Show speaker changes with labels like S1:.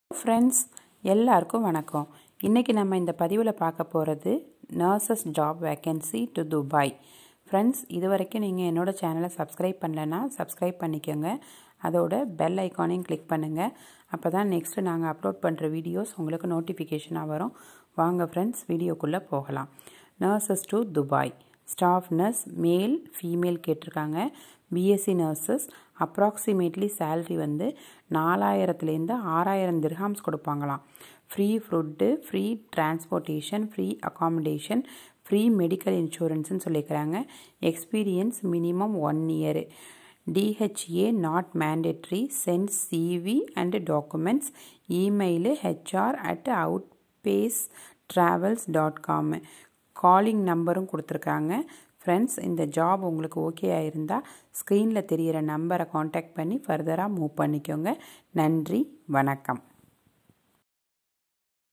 S1: friends எல்லாருக்கும் வணக்கம் இன்றைக்கி நம்ம இந்த பதிவில் பார்க்க போகிறது nurses job vacancy to Dubai friends இது வரைக்கும் நீங்கள் என்னோடய சேனலை சப்ஸ்கிரைப் பண்ணலைன்னா சப்ஸ்கிரைப் பண்ணிக்கோங்க அதோட பெல் ஐக்கானையும் கிளிக் பண்ணுங்கள் அப்போ தான் நெக்ஸ்ட்டு நாங்கள் அப்லோட் பண்ணுற வீடியோஸ் உங்களுக்கு நோட்டிஃபிகேஷனாக வரும் வாங்க ஃப்ரெண்ட்ஸ் வீடியோக்குள்ளே போகலாம் nurses to Dubai staff nurse male female கேட்டிருக்காங்க பிஎஸ்சி நர்சஸ் அப்ராக்சிமேட்லி சேல்ரி வந்து நாலாயிரத்துலேருந்து ஆறாயிரம் திர்ஹாம்ஸ் கொடுப்பாங்களாம் free food free transportation free accommodation free medical இன்சூரன்ஸ்னு சொல்லிக்கிறாங்க experience minimum one year DHA not mandatory send CV and documents email HR at out pace travels dot com calling நம்பரும் கொடுத்துருக்காங்க friends இந்த job உங்களுக்கு okay ஆயிருந்தால் ஸ்க்ரீனில் தெரிகிற நம்பரை contact பண்ணி ஃபர்தராக மூவ் பண்ணிக்கோங்க நன்றி வணக்கம்